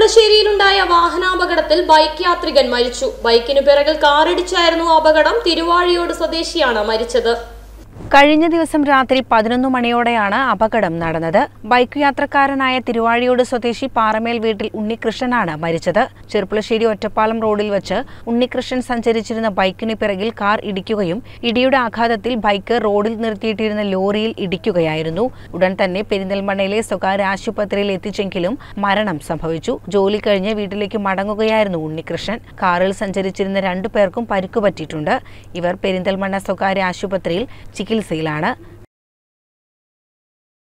ചെർപ്പുളശ്ശേരിയിലുണ്ടായ വാഹനാപകടത്തിൽ ബൈക്ക് യാത്രികൻ മരിച്ചു ബൈക്കിനു പിറകിൽ കാറിടിച്ചായിരുന്നു അപകടം തിരുവാഴിയോട് സ്വദേശിയാണ് മരിച്ചത് കഴിഞ്ഞ ദിവസം രാത്രി പതിനൊന്ന് മണിയോടെയാണ് അപകടം നടന്നത് ബൈക്ക് യാത്രക്കാരനായ തിരുവാഴിയോട് സ്വദേശി പാറമേൽ വീട്ടിൽ ഉണ്ണികൃഷ്ണനാണ് മരിച്ചത് ചെറുപ്പുളശ്ശേരി ഒറ്റപ്പാലം റോഡിൽ വെച്ച് ഉണ്ണികൃഷ്ണൻ സഞ്ചരിച്ചിരുന്ന ബൈക്കിന് പിറകിൽ കാർ ഇടിക്കുകയും ഇടിയുടെ ആഘാതത്തിൽ ബൈക്ക് റോഡിൽ നിർത്തിയിട്ടിരുന്ന ലോറിയിൽ ഇടിക്കുകയായിരുന്നു ഉടൻ തന്നെ പെരിന്തൽമണ്ണയിലെ സ്വകാര്യ ആശുപത്രിയിൽ എത്തിച്ചെങ്കിലും മരണം സംഭവിച്ചു ജോലി കഴിഞ്ഞ് വീട്ടിലേക്ക് മടങ്ങുകയായിരുന്നു ഉണ്ണികൃഷ്ണൻ കാറിൽ സഞ്ചരിച്ചിരുന്ന രണ്ടു പേർക്കും പരിക്കു പറ്റിയിട്ടുണ്ട് ഇവർ പെരിന്തൽമണ്ണ സ്വകാര്യ ആശുപത്രിയിൽ ചികിത്സയിലാണ്